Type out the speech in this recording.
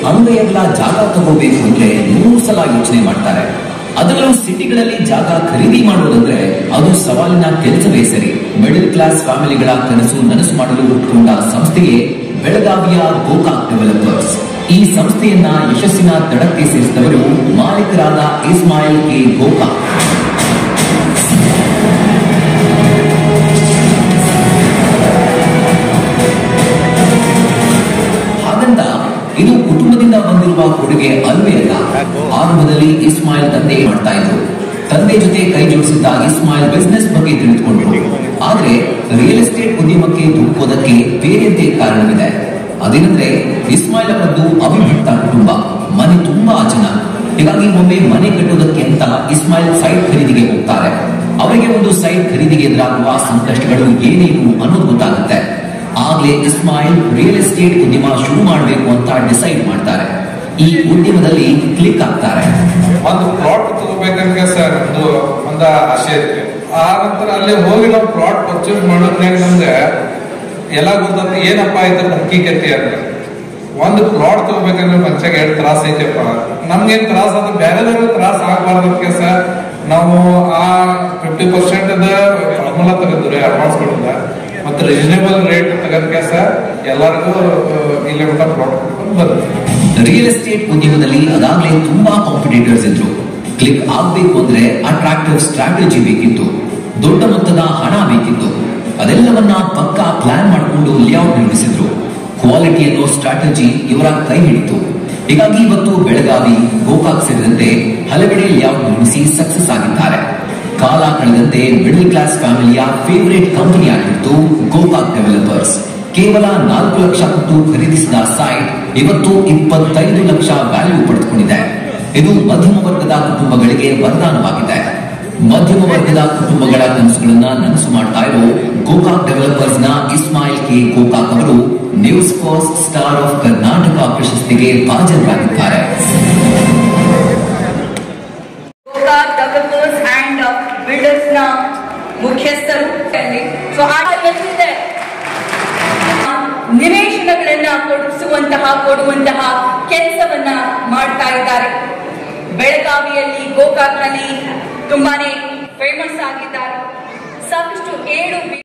ಅಂಗೈಯಲ್ಲ ಜಾಗ ತಗೋಬೇಕು ಅಂದ್ರೆ ನೂರು ಸಲ ಯೋಚನೆ ಮಾಡ್ತಾರೆ ಅದರಲ್ಲೂ ಸಿಟಿಗಳಲ್ಲಿ ಜಾಗ ಖರೀದಿ ಮಾಡುವುದಂದ್ರೆ ಅದು ಸವಾಲಿನ ಕೆಲಸವೇ ಸರಿ ಮಿಡಲ್ ಕ್ಲಾಸ್ ಫ್ಯಾಮಿಲಿಗಳ ಕನಸು ನನಸು ಮಾಡಲು ಹುಟ್ಟುಕೊಂಡ ಸಂಸ್ಥೆಯೇ ಬೆಳಗಾವಿಯ ಗೋಕಾಕ್ ಡೆವಲಪರ್ಸ್ ಈ ಸಂಸ್ಥೆಯನ್ನ ಯಶಸ್ಸಿನ ದಡಕ್ಕೆ ಸೇರಿಸಿದವರು ಮಾಲೀಕರಾದ ಇಸ್ಮಾಯಿಲ್ ಕೆ ಗೋಕಾಕ್ ಹಾಗಂತ ಇದು ಕುಟುಂಬದಿಂದ ಬಂದಿರುವ ಕೊಡುಗೆ ಅಲ್ವೇ ಅಲ್ಲ ಆರಂಭದಲ್ಲಿ ಇಸ್ಮಾಯಿಲ್ ತಂದೆ ಮಾಡ್ತಾ ಇದ್ರು ತಂದೆ ಜೊತೆ ಕೈ ಜೋಡಿಸಿದ್ದ ಇಸ್ಮಾಯಿಲ್ ಬಿಸ್ನೆಸ್ ಬಗ್ಗೆ ತಿಳಿದುಕೊಂಡ್ರು ಆದ್ರೆ ರಿಯಲ್ ಎಸ್ಟೇಟ್ ಉದ್ಯಮಕ್ಕೆ ಧುಮುಕೋದಕ್ಕೆ ಬೇರೆಯದೇ ಕಾರಣವಿದೆ ಅದೇನೆಂದ್ರೆ ಇಸ್ಮಾಯಿಲ್ ಅವರದ್ದು ಅವಿಭಕ್ತ ಕುಟುಂಬ ಮನೆ ತುಂಬಾ ಜನ ಹೀಗಾಗಿ ಒಮ್ಮೆ ಮನೆ ಕಟ್ಟುವುದಕ್ಕೆ ಅಂತ ಇಸ್ಮಾಯಿಲ್ ಸೈಟ್ ಖರೀದಿಗೆ ಹೋಗ್ತಾರೆ ಅವರಿಗೆ ಒಂದು ಸೈಟ್ ಖರೀದಿಗೆ ಎದುರಾಗುವ ಸಂಕಷ್ಟಗಳು ಏನೇನು ಅನ್ನೋದು ಗೊತ್ತಾಗುತ್ತೆ ಆಗ್ಲೇ ಇಸ್ಮಾಯಿಲ್ ರಿಯಲ್ ಎಸ್ಟೇಟ್ ಉದ್ಯಮ ಶುರು ಮಾಡಬೇಕು ಅಂತ ಡಿಸೈಡ್ ಮಾಡ್ತಾರೆ ಈ ಉದ್ಯಮದಲ್ಲಿ ಕ್ಲಿಕ್ ಆಗ್ತಾರೆ ಒಂದು ಪ್ಲಾಟ್ ತಗೋಬೇಕಂತ ಸರ್ ಒಂದು ಒಂದ ಆಸೆ ಇತ್ತು ಆ ನಂತರ ಅಲ್ಲಿ ಹೋಗಿ ನಾವು ಪ್ಲಾಟ್ ಪರ್ಚೇಸ್ ಮಾಡೋದ್ರಾಗ ನಮ್ಗೆ ಎಲ್ಲ ಗೊತ್ತ ಏನಪ್ಪ ಇದ್ರ ಹಕ್ಕಿಕತೆ ಅಂತ ಒಂದು ಪ್ಲಾಟ್ ತಗೋಬೇಕಂದ್ರೆ ಮನುಷ್ಯಾಗ ಎರಡು ತ್ರಾಸ ಐತೆಪ್ಪ ನಮ್ಗೇನ್ ತ್ರಾಸ ಅದು ಬೇರೆದವ್ರ ತ್ರಾಸ ಆಗ್ಬಾರ್ದಕ್ಕೆ ಸರ್ ನಾವು ಆ ಫಿಫ್ಟಿ ಪರ್ಸೆಂಟ್ ಫಾರ್ಮುಲಾ ತೆಗೆದ್ರಿ ಅಡ್ವಾನ್ಸ್ ಕೊಡಿಲ್ಲ ಮತ್ತೆ ರೀಸನೇಬಲ್ ರೇಟ್ ತೆಗೆದಕ್ಕೆ ಸರ್ ಎಲ್ಲರಿಗೂ ಇಲ್ಲಿ ಮಟ್ಟ ಪ್ಲಾಟ್ ಬಂದ್ರಿ ರಿಯಲ್ ಎಸ್ಟೇಟ್ ಉದ್ಯಮದಲ್ಲಿ ಅದಾಗಲೇ ತುಂಬಾ ಕಾಂಪಿಟೇಟರ್ಸ್ ಇದ್ರು ಕ್ಲಿಕ್ ಆಗ್ಬೇಕು ಅಂದ್ರೆ ಅಟ್ರಾಕ್ಟಿವ್ ಸ್ಟ್ರಾಟಜಿ ಬೇಕಿತ್ತು ದೊಡ್ಡ ಮೊತ್ತದ ಹಣ ಬೇಕಿತ್ತು ಅದೆಲ್ಲವನ್ನ ಪಕ್ಕಾ ಪ್ಲಾನ್ ಮಾಡಿಕೊಂಡು ಲೇಔಟ್ ನಿರ್ಮಿಸಿದ್ರು ಕ್ವಾಲಿಟಿ ಅನ್ನೋ ಸ್ಟ್ರಾಟಜಿ ಇವರ ಕೈ ಹಿಡಿತು ಹೀಗಾಗಿ ಇವತ್ತು ಬೆಳಗಾವಿ ಗೋಕಾಕ್ ಸೇರಿದಂತೆ ಹಲವೆಡೆ ಲೇಔಟ್ ನಿರ್ಮಿಸಿ ಸಕ್ಸಸ್ ಆಗಿದ್ದಾರೆ ಕಾಲ ಕಳೆದಂತೆ ಮಿಡಲ್ ಕ್ಲಾಸ್ ಫ್ಯಾಮಿಲಿಯ ಫೇವರೇಟ್ ಕಂಪನಿ ಆಗಿತ್ತು ಗೋಕಾಕ್ ಡೆವಲಪರ್ಸ್ ಕೇವಲ ನಾಲ್ಕು ಲಕ್ಷ ಕೊಟ್ಟು ಖರೀದಿಸಿದ ಸೈಟ್ ಇವತ್ತು ಇಪ್ಪತ್ತೈದು ಲಕ್ಷ ವ್ಯಾಲ್ಯೂ ಪಡೆದುಕೊಂಡಿದೆ ಇದು ಮಧ್ಯಮ ವರ್ಗದ ಕುಟುಂಬಗಳಿಗೆ ವರದಾನವಾಗಿದೆ ಮಧ್ಯಮ ವರ್ಗದ ಕುಟುಂಬಗಳ ಕನಸುಗಳನ್ನ ನನಸು ಮಾಡ್ತಾ ಇರೋ ಗೋಕಾಕ್ ಡೆವಲಪರ್ಸ್ ನ ಇಸ್ಮಾಯಿಲ್ ಕೆ ಗೋಕಾಕ್ ಅವರು news first star of Karnataka ಪ್ರಶಸ್ತಿಗೆ ಭಾಜನರಾಗಿದ್ದಾರೆ ಗೋಕಾಕ್ ಡೆವಲಪರ್ಸ್ ಅಂಡ್ ಬಿಲ್ಡರ್ಸ್ ನ ಮುಖ್ಯಸ್ಥರು ಸೊ ಆ ಎಲ್ಲಿದೆ ನಿವೇಶನಗಳನ್ನ ಕೊಡಿಸುವಂತಹ ಕೊಡುವಂತಹ ಕೆಲಸವನ್ನ ಮಾಡ್ತಾ ಇದ್ದಾರೆ ಬೆಳಗಾವಿಯಲ್ಲಿ ಗೋಕಾಕ್ನಲ್ಲಿ ತುಂಬಾನೇ ಫೇಮಸ್ ಆಗಿದ್ದಾರೆ ಸಾಕಷ್ಟು ಏಳು